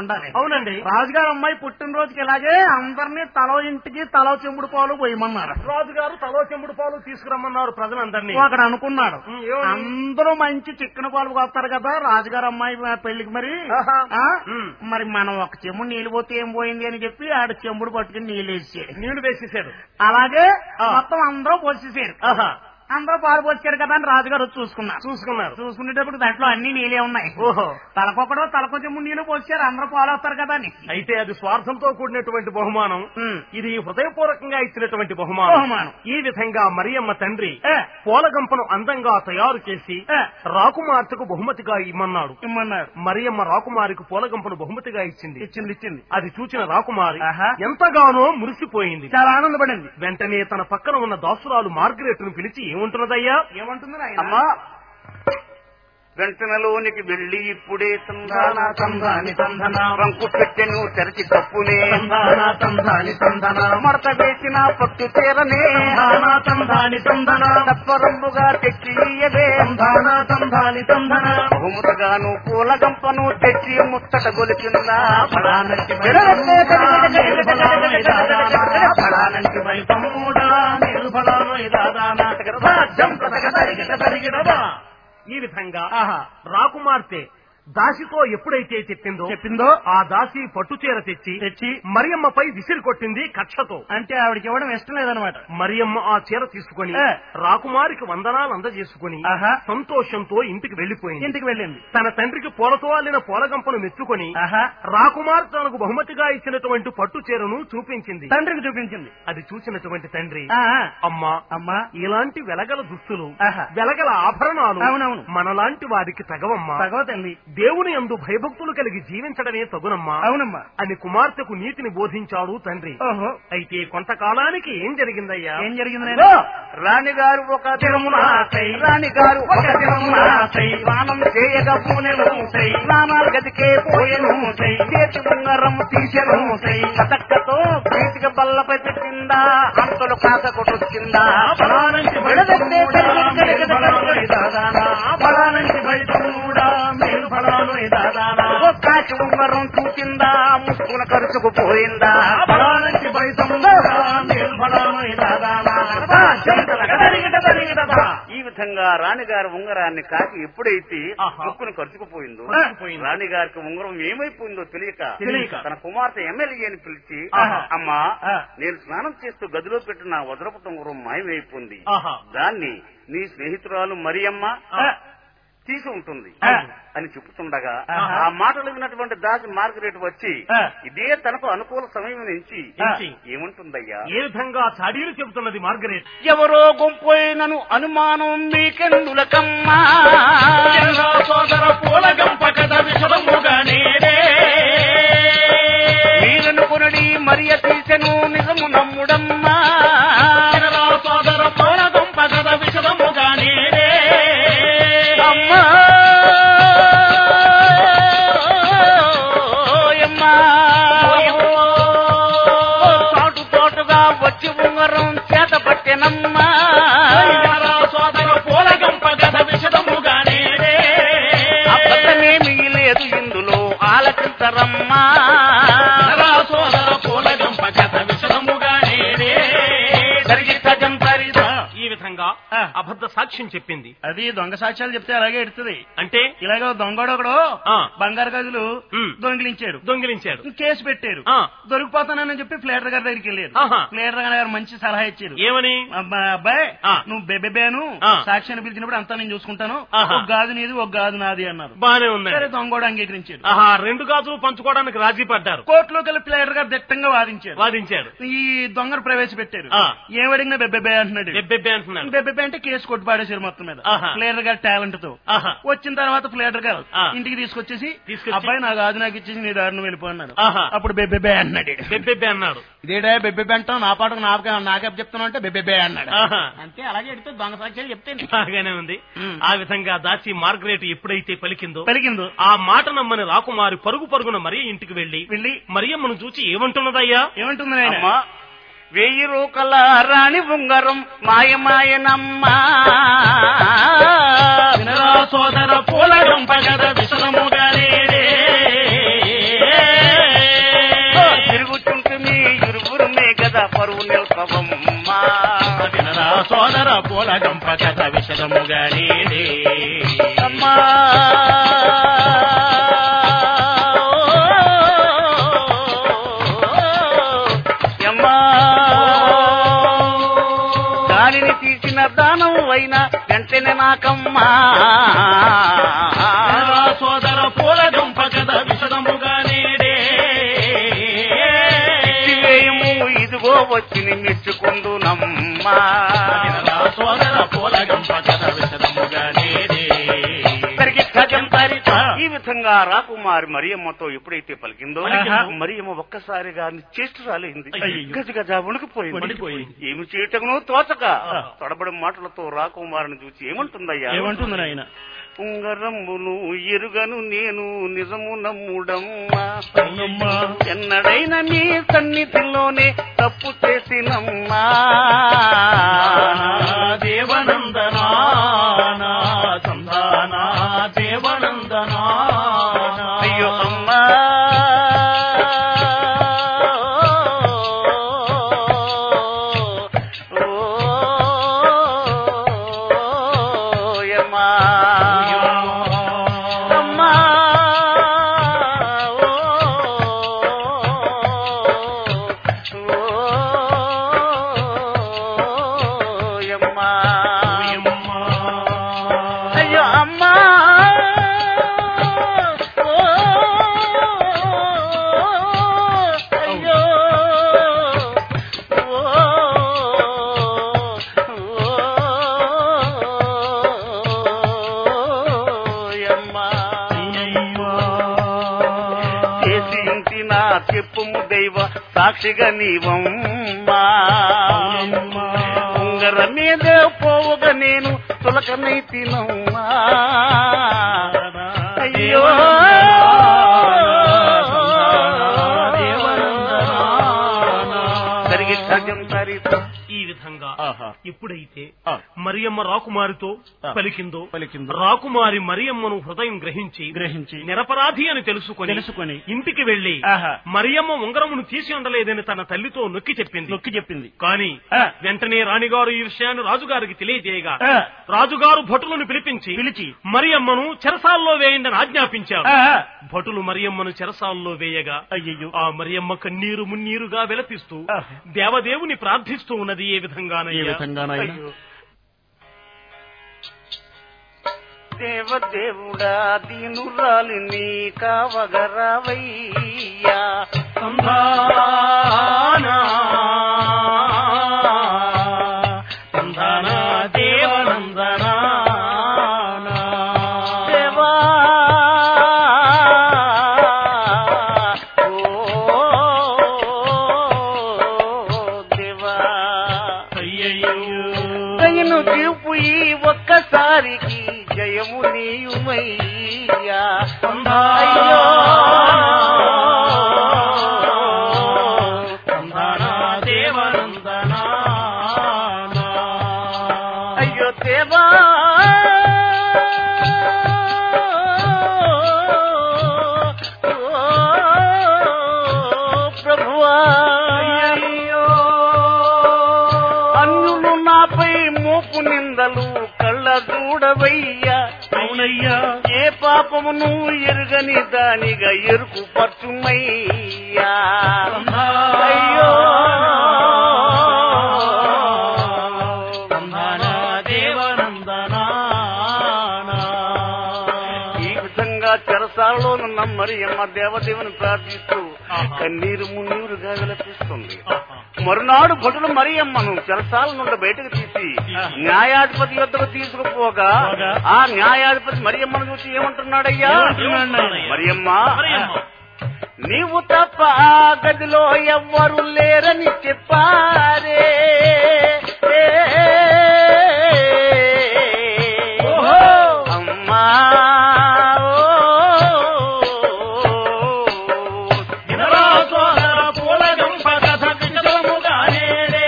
ఉండాలి అవునండి రాజుగారు అమ్మాయి పుట్టినరోజుకి ఇలాగే అందరినీ తలో ఇంటికి తలో చెంబుడు పాలు పోయమన్నారు రాజుగారు తలో చెంబుడు పాలు తీసుకురమ్మన్నారు ప్రజలందరినీ అక్కడ అనుకున్నాడు ఉమ్, ఏమని? అందరూ మంచి చిక్కన పాలు పోస్తారు కదా రాజుగారు అమ్మాయి పెళ్లికి మరి ఆహా. ఆ? ఉమ్. మరి మనం ఒక చెంబుడు నీళ్లు పోతే ఏం పోయింది అని చెప్పి ఆడ చెంబుడు పట్టుకుని నీళ్ళు వేసాడు నీళ్లు వేసేసాడు అలాగే ఆ. మొత్తం అందరూ పోసేసారు ఆహా అందరూ పాలు పోసారు కదా అని రాజుగారు వచ్చి చూసుకున్నారు చూసుకున్నారు చూసుకునేటప్పుడు దాంట్లో అన్ని నీళ్ళే ఉన్నాయి ఓహో తలకొకడో తలకొ చెంబుడు నీళ్లు పోసారు అందరూ పాలు వస్తారు కదా అని అయితే అది స్వార్థంతో కూడినటువంటి బహుమానం ఉమ్. ఇది హృదయపూర్వకంగా ఇచ్చినటువంటి బహుమానం బహుమానం. ఈ విధంగా మరియమ్మ తండ్రి ఏ. పూలగంపను అందంగా తయారు చేసి ఏ. రాకుమార్తెకు బహుమతిగా ఇమ్మన్నాడు ఇమ్మన్నారు మరియమ్మ రాకుమారికి పూలగంపను బహుమతిగా ఇచ్చింది ఇచ్చింది ఇచ్చింది అది చూచిన రాకుమారి ఆహా. ఎంతగానో మురిసిపోయింది చాలా ఆనందపడింది వెంటనే తన పక్కన ఉన్న దాసురాలు మార్గరెట్ ను పిలిచి ఏముంటున్నదయ్యా ఏమంటుంది అమ్మా వెంటనలోనికి వెళ్లి ఇప్పుడే తందానా తందాని తందన రంకు పెట్టెను తెరచి తప్పునే తందాన తందాని తందన మడత వేసిన పట్టు చీరనే తందాన తందాని తందన తత్వరంబుగా తెచ్చి ఇయ్యవే తందాన తందాని తందన బహుమతిగాను పూల గంపను తెచ్చి ముచ్చట గొలిచిందా ఫలానంటి ఫలానంటి వైపమ్ముడా నీరు ఫలాను ఇదాదాన రాజ్యం ప్రతగ తరిగిడదా ఈ విధంగా ఆహా రాకుమార్తె దాసితో ఎప్పుడైతే చెప్పిందో చెప్పిందో ఆ దాసి పట్టుచీర తెచ్చి తెచ్చి మరియమ్మపై విసిరి కొట్టింది కక్షతో అంటే ఆవిడకి ఇవ్వడం ఇష్టం లేదనమాట మరియమ్మ ఆ చీర తీసుకుని ఏ. రాకుమారికి వందనాలు అందజేసుకుని ఆహా. సంతోషంతో ఇంటికి వెళ్లిపోయింది ఇంటికి వెళ్ళింది తన తండ్రికి పూలతో అల్లిన పూలగంపను మెచ్చుకొని ఆహా రాకుమార్ తనకు బహుమతిగా ఇచ్చినటువంటి పట్టు చీరను చూపించింది తండ్రికి చూపించింది అది చూసినటువంటి తండ్రి ఆ, ఆ. అమ్మా అమ్మా ఇలాంటి వెలగల దుస్తులు ఆహా. వెలగల ఆభరణాలు అవునవును. మనలాంటి వారికి తగవమ్మా భగవతండి దేవుని అందు భయభక్తులు కలిగి జీవించడమే తగునమ్మా అవునమ్మా అని కుమార్తెకు నీతిని బోధించాడు తండ్రి ఓహో అయితే కొంతకాలానికి ఏం జరిగిందయ్యా ఏం జరిగింది ఓ, రాణిగారు ఒక తిరుమలాసై రాణిగారు ఒక తిరుమలాసై స్నానం చేయగా పూనెను సై స్నానాలు గదికే పోయెను సై చేతి ఉంగరం తీసెను సై కటక్కతో ప్రీతిగా బల్లపై పెట్టిందా అంతలు కాక కొట్టొచ్చిందా ఫలానంటి విడదెత్తే ఫలాను ఇదాదానా ఫలానంటి వైపమ్ముడా మీరు ఫలాను ఇదాదానా ఓ కాకి ఉంగరం చూసిందా ముక్కున ఖర్చుకు పోయిందా ఫలానంటి వైపమ్ముడా మీరు ఫలాను ఇదాదానా రాజ్యం ప్రతగ తరిగిడదా ఈ విధంగా రాణిగారి ఉంగరాన్ని కాకి ఎప్పుడైతే ఆహా. ముక్కును ఖర్చుకుపోయిందో ఖర్చుకుపోయిందో. రాణిగారికి ఉంగరం ఏమైపోయిందో తెలియక తెలియక. తన కుమార్తె ఎమ్మెల్యే అని పిలిచి ఆహా. అమ్మా ఆ. నేను స్నానం చేస్తూ గదిలో పెట్టిన వజ్రపు ఉంగరం మాయమైపోయింది ఆహా దాన్ని నీ స్నేహితురాలు మరియమ్మ ఆ. తీసి ఉంటుంది ఆ. అని చెప్పుతుండగా ఆహా. ఆ మాటలు విన్నటువంటి దాసి మార్గరేట్ వచ్చి ఆ. ఇదే తనకు అనుకూల సమయం నుంచి ఎంచి. ఏముంటుందయ్యా ఏ విధంగా చాడీలు చెబుతున్నది మార్గరేట్ ఎవరో గొంపోయినను అనుమానం మీకెందులకమ్మా సోదర పూలగంప కథ విషదముగా నేడే మీరనుకునడి మరియ తీసెను నిజము నమ్ముడమ్మా సోదర పూలగంప కథ విషదముగా నేడే అమ్మా ఓయమ్మా. చాటు తోటుగా వచ్చి ఉంగరం చేత పట్టెనమ్మా సోదర పూలగంప కథ విషదముగా నేడే అబద్ధమేమీ లేదు ఇందులో ఆలకించరమ్మా సోదర పూలగంప కథ విషదముగా నేడే జరిగితజం తరిదా ఈ విధంగా ఆ. అబద్ధ సాక్ష్యం చెప్పింది అది దొంగ సాక్ష్యాలు చెప్తే అలాగే ఎడుతుంది అంటే ఇలాగ దొంగడు ఒకడు ఆ. బంగారు గదులు ఉమ్. దొంగిలించాడు దొంగిలించాడు కేసు పెట్టారు ఆ. దొరికిపోతానని చెప్పి ఫ్లేటర్ గారి దగ్గరికి వెళ్ళారు ఆహా. ఫ్లేటర్ గారు మంచి సలహా ఇచ్చారు ఏమని అబ్బా, అబ్బాయి ఆ. నువ్వు బెబెబేను ఆ. సాక్ష్యాన్ని పిలిచినప్పుడు అంతా నేను చూసుకుంటాను ఆహా. ఒక గాజు నీది ఒక గాజు నాది అన్నారు బానే సరే ఉందండి దొంగోడు అంగీకరించాడు ఆహా రెండు గాజులు పంచుకోవడానికి రాజీ పడ్డారు కోర్టులోకి వెళ్ళి ప్లేటర్ గారు దిట్టంగా వాదించారు వాదించాడు ఈ దొంగను ప్రవేశపెట్టారు ఆ. ఏమడిగినా బెబ్బెబే అంటున్నాడు బెబ్బెబ్బే అంటున్నాడు బెబ్బెబే అంటే కేసు కొట్టి పాడేశారు మొత్తం మీద ఆహా. ప్లేటర్ గారు టాలెంట్ తో ఆహా వచ్చిన తర్వాత ఫ్లేటర్ గారు ఆ. ఇంటికి తీసుకొచ్చేసి తీసుకొచ్చి- అబ్బాయి నా గాజు నాకు ఇచ్చేసి నీ దారిని వెళ్ళిపో అన్నారు ఆహా. అప్పుడు బెబ్బెబే అన్నాడు ఈడు. బెబ్బెబ్బే అన్నాడు ఇదేడా బెబ్బెబే అంటావు నా పాటకు నాకే నాకే చెప్తాను అంటే బెబ్బెబే అన్నాడు ఆహా. అంతే అలాగే ఎడితే దొంగ సాక్ష్యాలు చెప్తే బాగానే ఉంది ఉమ్. ఆ విధంగా దాచి మార్గరేట్ ఎప్పుడైతే పలికిందో పలికిందో ఆ మాట నమ్మని రాకుమారి పరుగు పరుగున మరీ ఇంటికి వెళ్లి వెళ్ళి మరియమ్మను చూచి ఏమంటున్నదయ్యా ఏమంటుంది నాయన అమ్మా వెయ్యి రూకల రాణి ఉంగరం మాయమాయనమ్మా వినరా సోదర పూల గంప గద విషముగా నేడే పూల గంప కథ విషదముగా నేడే అమ్మా అమ్మా దానిని తీసిన దానం అయినా వెంటనే నాకమ్మా రా సోదర పూల గంప కథ విషదముగా నేడే వేయము ఇదిగో వచ్చి మెచ్చుకుందునమ్మా రా సోదర పూల గంప కథ విషదముగా నేడే ఇద్దరికి గజం తరిత. ఈ విధంగా రాకుమారి మరియమ్మతో ఎప్పుడైతే పలికిందో పలికిందో. మరియమ్మ ఒక్కసారిగా చేస్తూ రాలేంది అయ్యయ్యో. గజ గజ వణుకుపోయింది వణికిపోయింది. ఏమి చేయటమునో తోచక ఆ. తడబడి మాటలతో రాకుమారిని చూసి ఏమంటుందయ్యా ఏమంటుంది నాయన ఉంగరమ్మును ఎరుగను నేను నిజము నమ్ముడమ్మా అవునమ్మా ఎన్నడైనా నీ సన్నిధిలోనే తప్పు చేసినమ్మా దేవనందనా సంధానా దేవనందనా అయ్యో అమ్మా ఓయమ్మా. అమ్మా. ఓయమ్మా. అయ్యో అమ్మా ఓ, అయ్యో ఓ, ఓయమ్మా. చేసి ఇంటి నా చెప్పుము దైవ సాక్షిగా నీవమ్మా ఉంగర మీద పోవుగా నేను తులకనై తినమ్మా అయ్యో సరిగి సజం సరిత ఈ విధంగా ఆహా. ఎప్పుడైతే ఆ. మరియమ్మ రాకుమారితో ఆ. పలికిందో పలికిందో. రాకుమారి మరియమ్మను హృదయం గ్రహించి గ్రహించి నిరపరాధి అని తెలుసుకొని తెలుసుకొని ఇంటికి వెళ్లి ఆహా. మరియమ్మ ఉంగరమును తీసి ఉండలేదని తన తల్లితో నొక్కి చెప్పింది నొక్కి చెప్పింది కానీ ఆ. వెంటనే రాణిగారు ఈ విషయాన్ని రాజుగారికి తెలియజేయగా ఆ. రాజుగారు భటులను పిలిపించి పిలిచి మరియమ్మను చెరసాల్లో వేయండి అని ఆజ్ఞాపించారు ఆ, భటులు మరియమ్మను చెరసాల్లో వేయగా అయ్యయ్యో ఆ మరియమ్మ కన్నీరు మున్నీరుగా వెలపిస్తూ ఆ. దేవదేవుని ప్రార్థిస్తూ ఉన్నది ఏ ఏ విధంగానయ్యా విధంగానైనా అయ్యో. దేవదేవుడా దీనురాలిని కావగరావయ్యా సంధానా సంధానా దేవనందనా దేవా ఓ దేవా అయ్యయ్యో దయను చూపు ఈ ఒక్కసారికి జయము నీయుమయ్యా అయ్యో సంధానా దేవనందనా అయ్యో దేవా ఓ ప్రభువా అన్యులు నాపై మోపు నిందలు కళ్ళ చూడవయ్యా అవునయ్యా ఏ పాపమును ఎరుగని దానిగా ఎరుకు పట్టుమయ్యా అయ్యో సంధానా దేవనందనా ఈ విధంగా చెరసాలలో ఉన్న మరి అమ్మ దేవదేవుని ప్రార్థిస్తూ ఆహా. కన్నీరు మున్నీరుగా విలపిస్తుంది ఆహా. మరునాడు భటులు మరియమ్మను చెరసాల నుండి బయటకు తీసి న్యాయాధిపతి యొద్దకు తీసుకుపోగా పోగా. ఆ న్యాయాధిపతి మరియమ్మను చూసి ఏమంటున్నాడయ్యా ఏమంటున్నాడయ్యా? మరియమ్మ మరియమ్మ. నీవు తప్ప ఆ గదిలో ఎవ్వరు లేరని చెప్పారే ఓహో! అమ్మా వినరా సోదర పూలగంప కథ విషదముగా నేడే.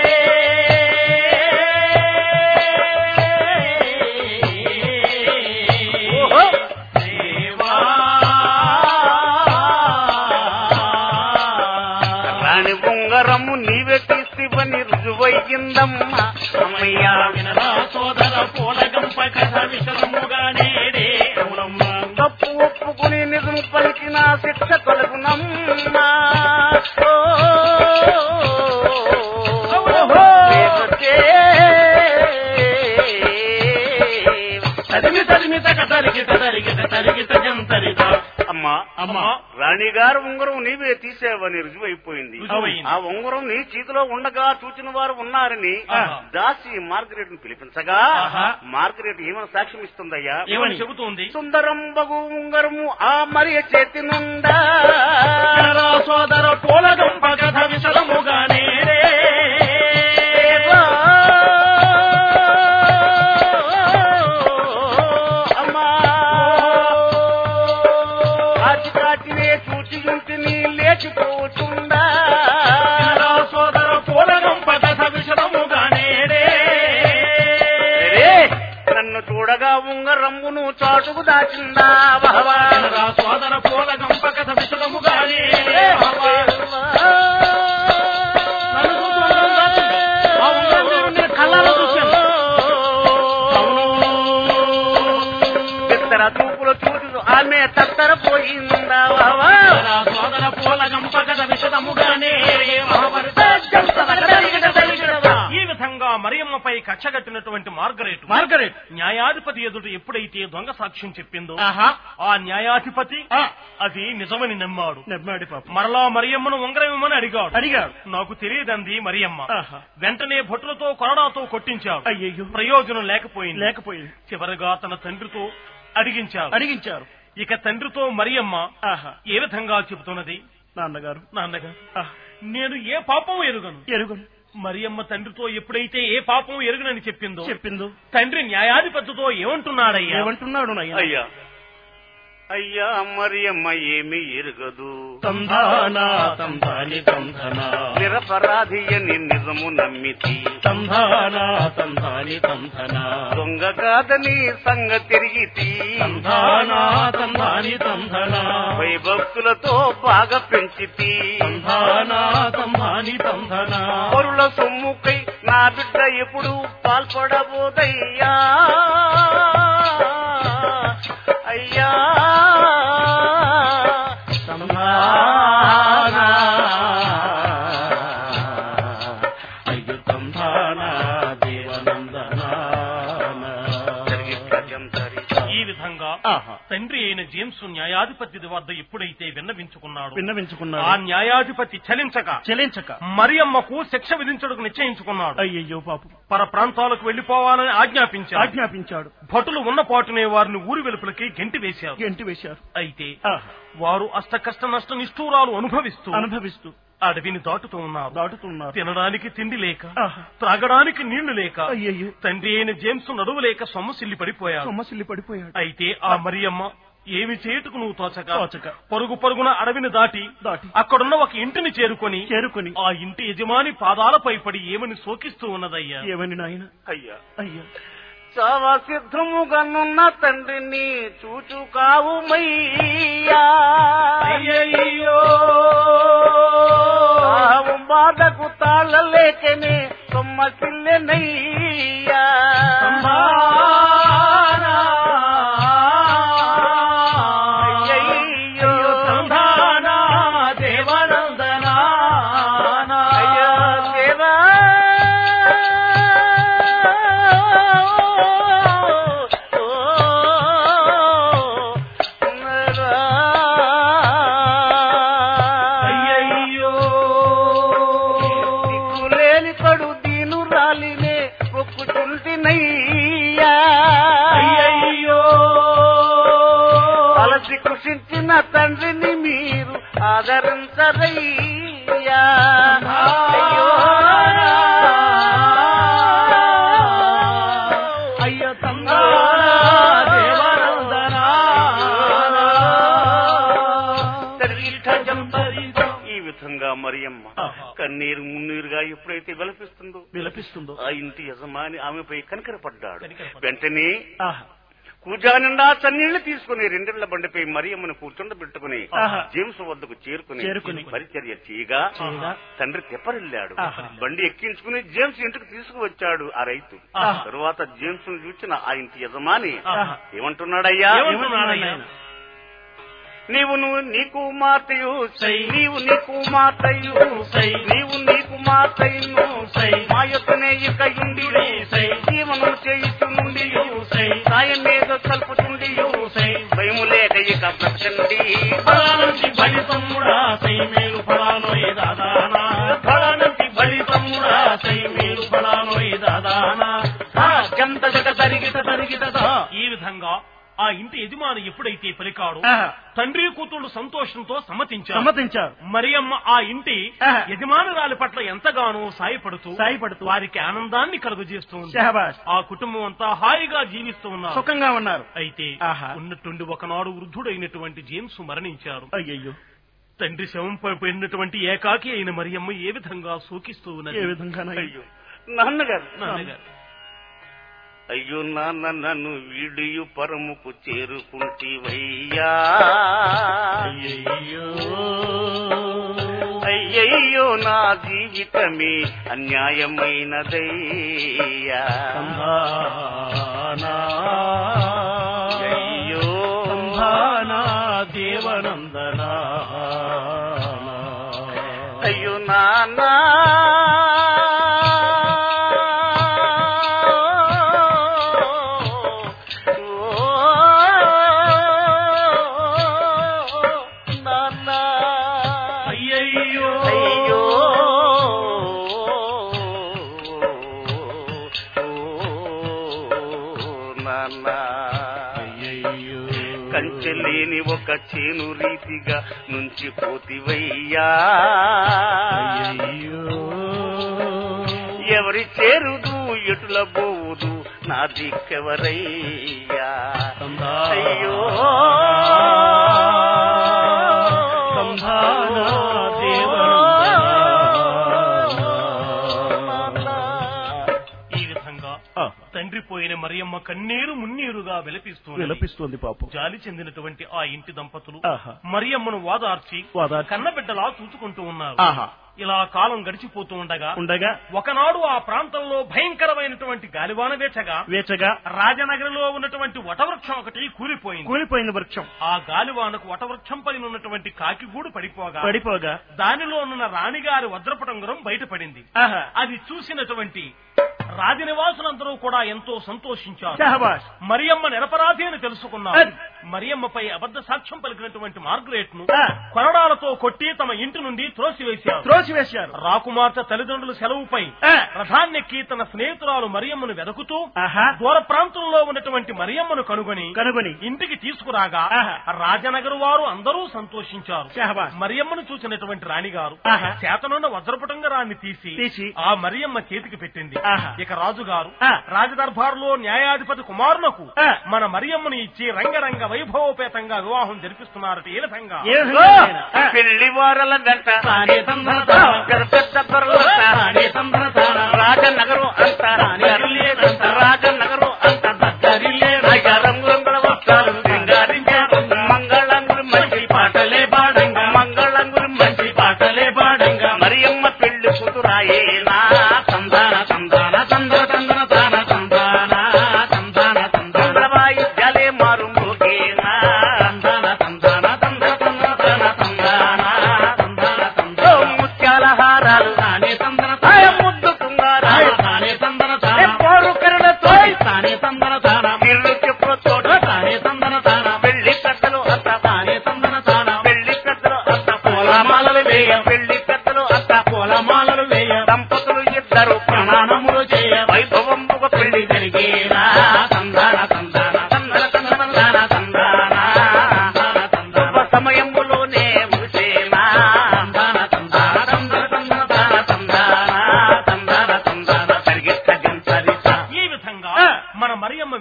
ఓహో! దేవా. రాణి ఉంగరము నీవే తీసివని రుజువయ్యిందమ్మా అమ్మయ్యా వినరా సోదర గంప కథ విషదముగా నేడే అవునమ్మా తప్పు ఒప్పుకుని నిజం పలికిన శిక్ష తొలగునమ్మా ఓ, ఓహో. లేకపోతే తరిమి తరిమి తక తరిగిత తరిగిత తరిగిత జంతరిత అమ్మా అమ్మా రాణి గారు ఉంగరం నీవే తీసేవని రుజువైపోయింది రుజువైంది. ఆ ఉంగరం నీ చేతిలో ఉండగా చూచిన వారు ఉన్నారని ఆహా. దాసి మార్గరేట్ ను పిలిపించగా ఆహా. మార్గరేట్ ఏమైనా సాక్ష్యం ఇస్తుందయ్యా ఏమని చెబుతుంది సుందరం బగు ఉంగరము ఆ మరియ చేతి నుండా కనరా సోదర పూల గంప కథ విషదముగా నేడే అమ్మా కాచి కాచినే చూచి ఉంటిని లేచిపోతుండా కనరా సోదర పూల గంప కథ విషదముగా నేడే రే, నన్ను చూడగా ఉంగరమ్మును చాటుకు దాచిందా భగవా కనరా సోదర పూల గంప కథ విషదముగా నేడే నన్ను చూసి ఉంగరం దాచింది. ఆ ఉంగరం నేను నీ కళ్ళారా చూశాను. ఇతర చూపులు చూసి ఆమె తత్తరపోయిందా భగవా కనరా సోదర పూల గంప కథ విషదముగా నేడే మహాభారత జంతర తరిగిట తరిగిట ఈ విధంగా మరియమ్మపై కచ్చగట్టినటువంటి మార్గరేట్ మార్గరెట్ న్యాయాధిపతి ఎదుట ఎప్పుడైతే దొంగ సాక్ష్యం చెప్పిందో ఆహా ఆ న్యాయాధిపతి ఆ, అది నిజమని నమ్మాడు నెమ్మాడి పాప మరలా మరియమ్మను ఉంగరం ఇమ్మని అడిగాడు అడిగాడు నాకు తెలియదంది మరియమ్మ ఆహా. వెంటనే భటులతో కొరడాతో కొట్టించాడు అయ్యయ్యో ప్రయోజనం లేకపోయింది లేకపోయింది చివరగా తన తండ్రితో అడిగించాడు అడిగించారు ఇక తండ్రితో మరియమ్మ ఆహా ఏ విధంగా చెబుతున్నది నాన్నగారు నాన్నగా ఆ, నేను ఏ పాపం ఎరుగను ఎరుగును మరియమ్మ తండ్రితో ఎప్పుడైతే ఏ పాపం ఎరుగనని చెప్పిందో చెప్పిందో తండ్రి న్యాయాధిపతితో ఏమంటున్నాడయ్యా ఏమంటున్నాడు నాయన అయ్యా అయ్యా మరియమ్మ ఏమి ఎరుగదు తంధానా తంధాని తంధనా నిరపరాధి అని నిజము నమ్మితి తంధానా తంధాని తంధనా దొంగ కాదని సంగతిరిగితి తంధానా తంధాని తంధనా భయభక్తులతో బాగా పెంచితి తంధానా తంధాని తంధనా పరుల సొమ్ముకై నా బిడ్డ ఎప్పుడు పాల్పడబోదయ్యా అయ్యా తంధానా అయ్యో తంధానా దేవనందనా ఈ విధంగా ఆహా తండ్రి అయిన జేమ్స్ న్యాయాధిపతి వద్ద ఎప్పుడైతే విన్నవించుకున్నాడు ఆ విన్నవించుకున్నాడు న్యాయాధిపతి చలించక చెలించక మరియమ్మకు శిక్ష విధించడానికి నిశ్చయించుకున్నాడు అయ్యయ్యో పాపం పర ప్రాంతాలకు వెళ్లిపోవాలని ఆజ్ఞాపించాడు ఆజ్ఞాపించాడు భటులు ఉన్న పాటునే వారిని ఊరి వెలుపలకి గెంటి వేశారు గెంటి వేశారు అయితే ఆహా. వారు అష్ట కష్ట నష్ట నిష్ఠూరాలు అనుభవిస్తూ అనుభవిస్తూ అడవిని దాటుతూ ఉన్నారు దాటుతున్నారు తినడానికి తిండి లేక ఆహా. త్రాగడానికి నీళ్లు లేక అయ్యయ్యో తండ్రి అయిన జేమ్స్ నడువు లేక సొమ్మసిల్లి పడిపోయాడు సొమ్మసిల్లి పడిపోయాడు అయితే ఆ మరియమ్మ ఏమి చేటుకు నువ్వు తోచక తోచక. పరుగు పరుగున అడవిని దాటి దాటి అక్కడున్న ఒక ఇంటిని చేరుకొని చేరుకుని ఆ ఇంటి యజమాని పాదాలపై పడి ఏమని శోకిస్తూ ఉన్నదయ్యా ఏమని నాయన అయ్యా అయ్యా చావా సిద్ధముగానున్న తండ్రిని చూచు కావుమయ్యా అయ్యయ్యో సాహము బాధకు తాళలేకనే సొమ్మసిల్లెనయ్యా సంధానా. అయ్యయ్యో సంధానా దేవనందనా అయ్యా దేవా అయ్యయ్యో దిక్కులేని కడు దీను రాలినే ఒప్పుచుంటినయ్యా అయ్యయ్యో అలసి కృషించిన తండ్రిని మీరు ఆదరించరయ్యా అయ్యో అయ్యో ఈ విధంగా మరియమ్మ కన్నీరు మున్నీరుగా ఎప్పుడైతే విలపిస్తుందో విలపిస్తుందో ఆ ఇంటి యజమాని ఆమెపై కనికరపడ్డాడు కనికరపడ్డాడు. వెంటనే ఆహా కూజా నిండా చన్నీళ్లు తీసుకుని రెండేళ్ల బండిపై మరియమ్మను కూర్చుండబెట్టుకుని ఆహా. జేమ్స్ వద్దకు చేరుకుని చేరుకుని. పరిచర్య చేయగా చేయగా. తండ్రి తెప్పరిల్లాడు ఆహా. బండి ఎక్కించుకుని జేమ్స్ ఇంటికి తీసుకువచ్చాడు ఆ రైతు ఆహా. తరువాత జేమ్స్ ను చూచిన ఆ ఇంటి యజమాని ఆహా. ఏమంటున్నాడయ్యా ఏమంటున్నాడయ్యా? నీవు నువ్వు నీకు మాతయు సై నీవు నీకు మాతయు సై నీవు నీకు మాతయును సై మా యొక్కనే ఇక ఇండి సై జీవనం చేయుచు నుండి సై సాయం మీద కలుపుతుండి సై భయము లేక ఇక బ్రతకండి ఫలానంటి బలి తమ్ముడా సై మేలు ఫలానో దాదానా ఫలానంటి బలి తమ్ముడా సై మేలు ఫలానో దాదానా జంత జగ తరిగిత తరిగిత ఈ విధంగా ఆ ఇంటి యజమాని ఎప్పుడైతే పలికాడో ఆహా. తండ్రి కూతుళ్ళు సంతోషంతో సమ్మతించారు సమ్మతించారు మరియమ్మ ఆ ఇంటి ఆహా. యజమానురాలి పట్ల ఎంతగానో సాయపడుతూ సాయపడుతూ. వారికి ఆనందాన్ని కలుగజేస్తూ ఉంది షహబాష్ ఆ కుటుంబం అంతా హాయిగా జీవిస్తూ ఉన్నారు సుఖంగా ఉన్నారు అయితే ఆహా. ఉన్నట్టుండి ఒకనాడు వృద్ధుడైనటువంటి జేమ్స్ మరణించారు అయ్యయ్యో తండ్రి శవం పడినటువంటి ఏకాకి అయిన మరియమ్మ ఏ విధంగా సూకిస్తూ ఏ ఉన్నది విధంగా అయ్యో నాన్నగారు నాన్నగారు అయ్యో నాన్న నన్ను వీడియు పరముకు చేరుకుంటివయ్యా అయ్యయ్యో అయ్యయ్యో నా జీవితమే అన్యాయమైనదయ్యా సంధానా అయ్యో సంధానా దేవనందనా అయ్యో నాన్న నాన్న అయ్యయ్యో అయ్యో నాన్న అయ్యయ్యో కంచెలేని ఒక చేను రీతిగా నుంచి పోతివయ్యా అయ్యయ్యో ఎవరి చేరుదు ఎటుల పోవుదు నా దిక్కెవరయ్యా అయ్యో సంధానా దేవనందనా ఈ విధంగా తండ్రి పోయిన మరియమ్మ కన్నీరు మున్నీరుగా విలపిస్తూ విలపిస్తుంది పాపం జాలి చెందినటువంటి ఆ ఇంటి దంపతులు ఆహా. మరియమ్మను వాదార్చి వాదార్చి. కన్నబిడ్డలా చూసుకుంటూ ఉన్నారు ఆహా ఇలా కాలం గడిచిపోతూ ఉండగా ఉండగా ఒకనాడు ఆ ప్రాంతంలో భయంకరమైనటువంటి గాలివాన వేచగా వేచగా రాజనగరిలో ఉన్నటువంటి వటవృక్షం ఒకటి కూలిపోయింది కూలిపోయిన వృక్షం ఆ గాలివానకు వటవృక్షం పైన ఉన్నటువంటి కాకిగూడు పడిపోగా పడిపోగా దానిలో ఉన్న రాణిగారి వజ్రపటంగురం బయటపడింది ఆహా అది చూసినటువంటి రాజనివాసులందరూ కూడా ఎంతో సంతోషించారు షహబాష్ మరియమ్మ నిరపరాధి అని తెలుసుకున్నారు అది. మరియమ్మపై అబద్ధ సాక్ష్యం పలికినటువంటి మార్గరేట్ ను ఆ. కొరడాలతో కొట్టి తమ ఇంటి నుండి త్రోసివేశారు త్రోసివేశారు రాకుమార్తె తల్లిదండ్రుల సెలవుపై ఆ. రథాన్నెక్కి తన స్నేహితురాలు మరియమ్మను వెతుకుతూ ఆహా దూర ప్రాంతంలో ఉన్నటువంటి మరియమ్మను కనుగొని కనుగొని ఇంటికి తీసుకురాగా ఆహా. రాజనగరు వారు అందరూ సంతోషించారు షహబాష్ మరియమ్మను చూసినటువంటి రాణిగారు ఆహా. చేతనున్న వజ్రపుటంగరాన్ని తీసి తీసి ఆ మరియమ్మ చేతికి పెట్టింది ఆహా. ఇక రాజుగారు ఆ. రాజదర్బారులో న్యాయాధిపతి కుమారులకు ఆ. మన మరియమ్మను ఇచ్చి రంగరంగ వైభవోపేతంగా వివాహం జరిపిస్తున్నారట ఏ విధంగా ఏ విధంగా అయినా. ఆ. పెళ్లి వారల గంట తానే సంధనతాన. పెద్ద పెద్ద దొరలంట. తానే సంధనతాన. రాజనగరం అంతా తానే గిల్లేదంట. రాజనగరం అంతా దద్దరిల్లేదంట. అయ్యా రంగురంగుల వస్త్రాలు సింగారించారు మంగళంగులు మంచి పాటలే పాడంగా మంగళంగులు మంచి పాటలే పాడంగా మరియమ్మ పెళ్లి కూతురాయేనా సంధాన సంధాన సంధన సంధన తాన సంధాన సంధాన సంధాన చంద్రబాయి జలే మారు మోగేనా సంధాన సంధాన సంధన సంధన తాన సంధాన సంధాన ఓ సంధాన ముత్యాల హారాలు తానే సంధన ఆయ్ తాన ముద్దు కుంగారాలు తానే సంధన ఏ తాన పోరు కరుణతో తానే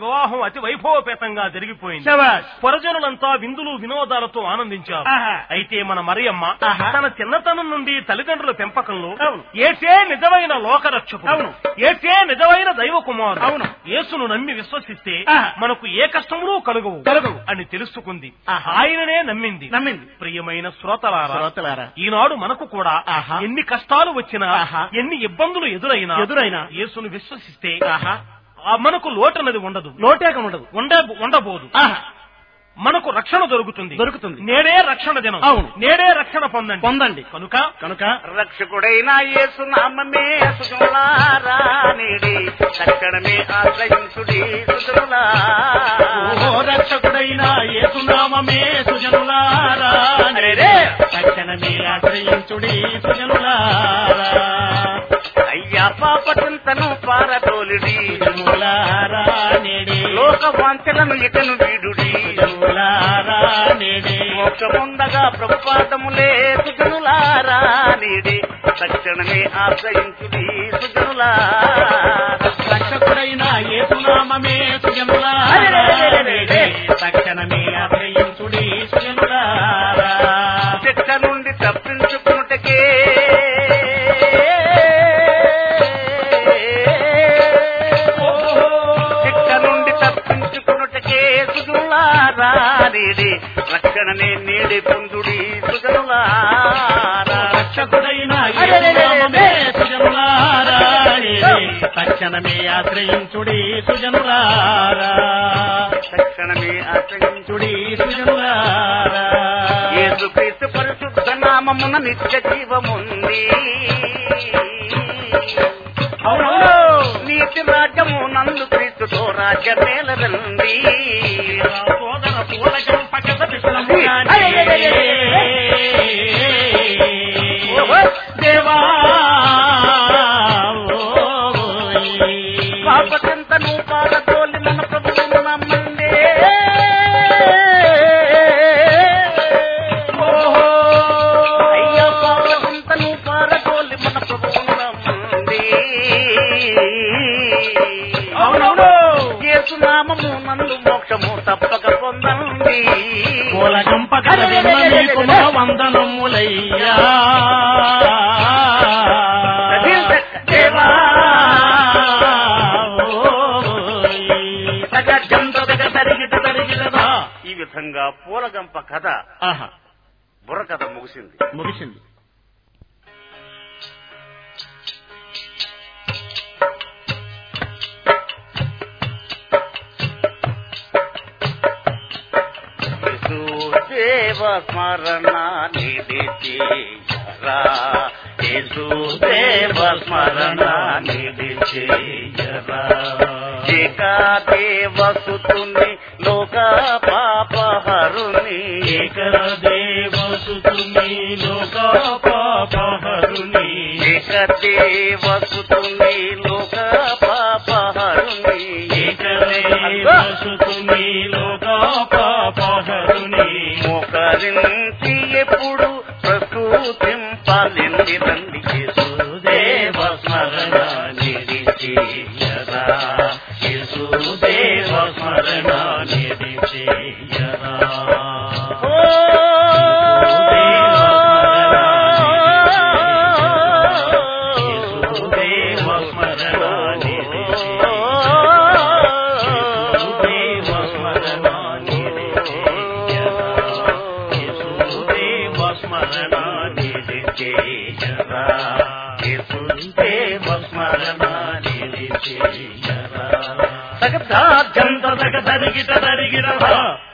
వివాహం అతి వైభవపేతంగా జరిగిపోయింది శబాష్ పొరజనులంతా విందులు వినోదాలతో ఆనందించారు ఆహా. అయితే మన మరియమ్మ ఆహా. తన చిన్నతనం నుండి తల్లిదండ్రుల పెంపకంలో అవును. ఏటే నిజమైన లోకరక్షకుడు అవును. ఏటే నిజమైన దైవ కుమారుడు అవును. యేసును నమ్మి విశ్వసిస్తే ఆహా. మనకు ఏ కష్టములు కలుగవు కలుగవు. అని తెలుసుకుంది ఆహా. ఆయననే నమ్మింది నమ్మింది ప్రియమైన శ్రోతలారా శ్రోతలారా ఈనాడు మనకు కూడా ఆహా. ఎన్ని కష్టాలు వచ్చినా ఆహా. ఎన్ని ఇబ్బందులు ఎదురైనా ఎదురైనా యేసును విశ్వసిస్తే ఆహా ఆ మనకు లోటన్నది ఉండదు లోటేక ఉండదు ఉండ ఉండబోదు ఆహా మనకు రక్షణ దొరుకుతుంది దొరుకుతుంది. నేడే రక్షణ దినం అవును. నేడే రక్షణ పొందండి పొందండి కనుక కనుక రక్షకుడైన యేసునామమే సుజనులారా నేడి తక్షణమే ఆశ్రయించుడి సుజనులారా ఓ రక్షకుడైన యేసునామమే సుజనులారా అరెరే! తక్షణమే ఆశ్రయించుడి సుజనులారా అయ్యా పాప చింతను పారదోలుడి సుజనులారా నేడే లోక వాంఛలను ఇకను వీడుడి సుజనులారా నేడే మోక్షముండగా ప్రభుపాదములే సుజనులారా నీడి తక్షణమే ఆశ్రయించుడి సుజనులారా రక్షకుడైన యేసునామమే సుజనులారా నేడే తక్షణమే ఆశ్రయించుడి సుజనులారా శిక్ష నుండి తప్పించుకున్నటకే శిక్ష నుండి తప్పించుకున్నటకే సుజనులారా నీడి రక్షణనే నీడి పొందుడి సుజనులారా రక్షకుడైన యేసునామమే సుజనులారా నేడే తక్షణమే ఆశ్రయించుడి సుజనులారా తక్షణమే ఆశ్రయించుడి చుడి సుజనులారా యేసుక్రీస్తు పరిశుద్ధ నామమున నిత్య జీవముంది అవునవును. నీతి రాజ్యము నందు క్రీస్తుతో రాజ్య మేలరండి సోదర పూలకం పక్కన దేవా పాప చింతను పారదోలి మన ప్రభువును నమ్మండి అయ్యా పాప చింతను పారదోలి మన ప్రభువును నమ్మండి అవునవును యేసునామము నందు మోక్షము తప్పక పొందండి పూలకం పక్కన మీకు మా వందనములయ్యా దేవా జంత తరిగిట తరిగిటదా ఈ విధంగా పూలగంప కథ ఆహా బుర్రకథ ముగిసింది ముగిసింది యేసుదేవ స్మరణ నిలిచేయరా యేసుదేవ స్మరణ నిలిచేయరా ఏకాదేవ సుతుని లోక పాపహరుని ఏకదేవసుతుని లోక పాపహరుని ఏకదేవ సుతుని లోక పాపహరుని ఏకదేవసుతుని లోక పాపహరుని మోకరించి ఎప్పుడు ప్రస్తుతింపాలింది రండి యేసుదేవ స్మరణ నిలిచేయరా యేసుదేవ స్మరణ నిలిచేయరా ఓ యేసుదేవ స్మరణ నిలిచేయరా యేసుదేవ స్మరణ నిలిచేయరా యేసుదేవ స్మరణ నిలిచేయరా యేసుదేవ స్మరణ నిలిచేయరా సగదార్థం జంత తగ తరిగిట తరిగిరవా